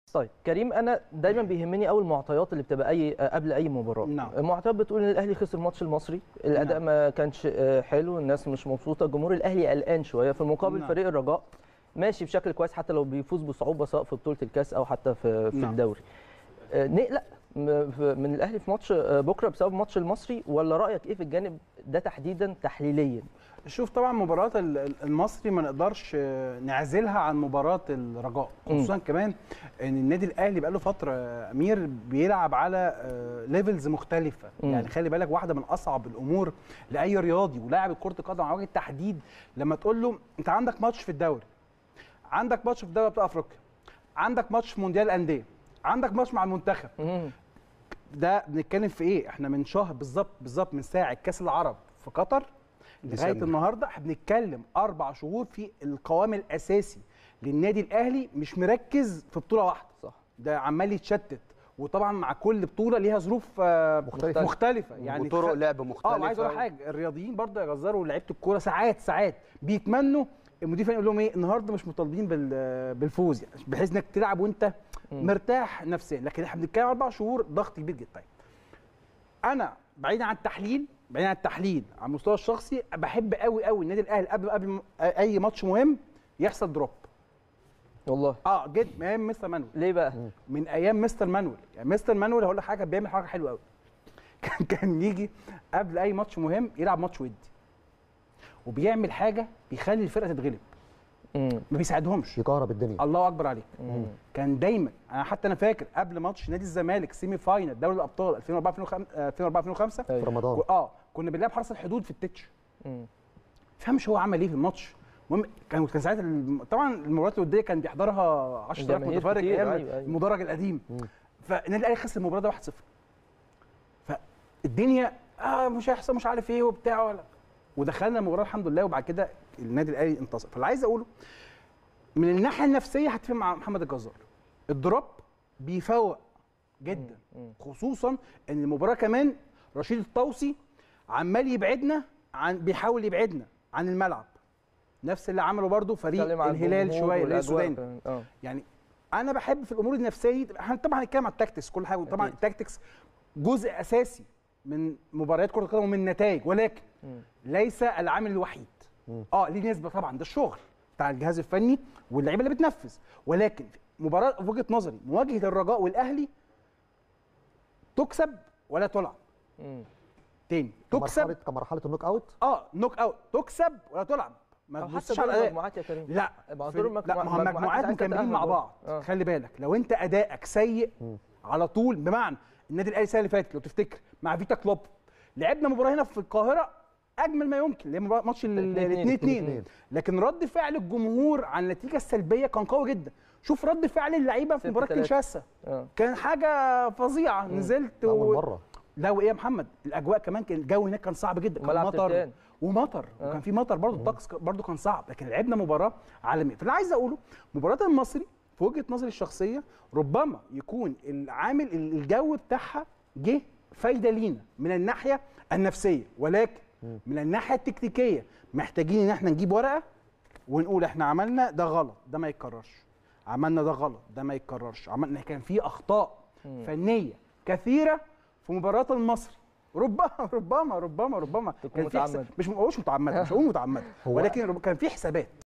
طيب كريم انا دايما بيهمني قوي المعطيات اللي بتبقى اي قبل اي مباراه نعم. المعطيات بتقول ان الاهلي خسر ماتش المصري الاداء نعم. ما كانش آه، حلو الناس مش مبسوطه جمهور الاهلي قلقان شويه في المقابل نعم. فريق الرجاء ماشي بشكل كويس حتى لو بيفوز بصعوبه سواء في بطوله الكاس او حتى في في نعم. الدوري آه، نقلق م- في- من الاهلي في ماتش آه، بكره بسبب ماتش المصري ولا رايك ايه في الجانب ده تحديدا تحليليا شوف طبعا مباراة ال- ال- المصري ما نقدرش آه، نعزلها عن مباراة الرجاء مم. خصوصا كمان ان النادي الاهلي بقاله فترة آه، امير بيلعب على ليفلز مختلفة مم. يعني خلي بالك واحدة من اصعب الامور لاي رياضي ولاعب كرة القدم على وجه التحديد لما تقول له انت عندك ماتش في الدوري عندك ماتش في دوري ابطال افريقيا عندك ماتش في مونديال الانديه عندك ماتش مع المنتخب مم. ده بنتكلم في ايه احنا من شهر بالظبط بالظبط من ساعه كاس العرب في قطر لغايه ديسمبر. النهارده احنا بنتكلم اربع شهور في القوام الاساسي للنادي الاهلي مش مركز في بطوله واحده صح ده عمال يتشتت وطبعا مع كل بطوله ليها ظروف آه، مختلفة. مختلفه يعني وطرق خ- لعب اه مختلفه وعايز اقول لك حاجه الرياضيين برضه يا جزار ولاعيبه الكوره ساعات ساعات بيتمنوا المدير الفني يقول لهم ايه النهارده مش مطالبين بال- بالفوز يعني بحيث انك تلعب وانت مم. مرتاح نفسيا لكن احنا بنتكلم اربع شهور ضغط كبير جدا طيب انا بعيدا عن التحليل بعيدا عن التحليل على المستوى الشخصي بحب قوي قوي النادي الاهلي قبل قبل م- اي ماتش مهم يحصل دروب والله اه جد من ايام مستر مانويل ليه بقى من ايام مستر مانويل يعني مستر مانويل هقول لك حاجه بيعمل حاجه حلوه قوي كان كان يجي قبل اي ماتش مهم يلعب ماتش ودي وبيعمل حاجه بيخلي الفرقه تتغلب مم. ما بيساعدهمش يكهرب الدنيا الله اكبر عليك مم. كان دايما انا حتى انا فاكر قبل ماتش نادي الزمالك سيمي فاينل دوري الابطال 2004 2005 2004 2005 في أيوة. رمضان اه كنا بنلعب حرس الحدود في التتش مم. فهمش هو عمل ايه في الماتش المهم كان كان ساعتها الم- طبعا المباريات الوديه كان بيحضرها 10000 جماهير متفرج كتير، ايام أيوة، أيوة. المدرج القديم مم. فالنادي الاهلي خسر المباراه ده 1-0 فالدنيا اه مش هيحصل مش عارف ايه وبتاع ولا ودخلنا المباراه الحمد لله وبعد كده النادي الاهلي انتصر فاللي عايز اقوله من الناحيه النفسيه هتفق مع محمد الجزار الدروب بيفوق جدا مم. خصوصا ان المباراه كمان رشيد الطوسي عمال يبعدنا عن بيحاول يبعدنا عن الملعب نفس اللي عمله برضو فريق اتكلم عن الهلال الجمهور شويه اللي هي والأجواء السوداني كمان. اه يعني انا بحب في الامور النفسيه دي- احنا طبعا هنتكلم على التاكتكس كل حاجه طبعا أكيد. التاكتكس جزء اساسي من مباريات كره القدم ومن النتائج ولكن مم. ليس العامل الوحيد مم. اه ليه نسبه طبعا ده الشغل بتاع الجهاز الفني واللعيبه اللي بتنفذ ولكن مباراه في وجهه نظري مواجهه الرجاء والاهلي تكسب ولا تلعب مم. تاني كمرحله تكسب كمرحله النوك اوت اه نوك اوت تكسب ولا تلعب ما أو حتى تبصش دور على الاداء المجموعات يا كريم لا ما في- دور المجموعات- لا ما هو المجموعات مجموعات عايزة مكملين تتأهل مع برضه. بعض آه. خلي بالك لو انت ادائك سيء على طول بمعنى النادي الاهلي السنه اللي فاتت لو تفتكر مع فيتا كلوب لعبنا مباراه هنا في القاهره اجمل ما يمكن اللي هي مباراة- ماتش اتنين- 2 2 اتنين. لكن رد فعل الجمهور عن النتيجه السلبيه كان قوي جدا شوف رد فعل اللعيبه في ستة مباراه تلاتة. كينشاسا اه كان حاجه فظيعه نزلت اول مره لا وايه يا محمد الاجواء كمان كان الجو هناك كان صعب جدا كان ملعب مطر ترتان. ومطر آه. وكان في مطر برضه الطقس برضه كان صعب لكن لعبنا مباراه عالميه فاللي عايز اقوله مباراه المصري في وجهه نظري الشخصيه ربما يكون العامل الجو بتاعها جه فايده لينا من الناحيه النفسيه ولكن من الناحيه التكتيكيه محتاجين ان احنا نجيب ورقه ونقول احنا عملنا ده غلط ده ما يتكررش عملنا ده غلط ده ما يتكررش عملنا كان في اخطاء فنيه كثيره في مباراه المصري ربما ربما ربما ربما تكون كان في حساب متعمدة. مش مش متعمده مش هقول متعمده هو- ولكن رب- كان في حسابات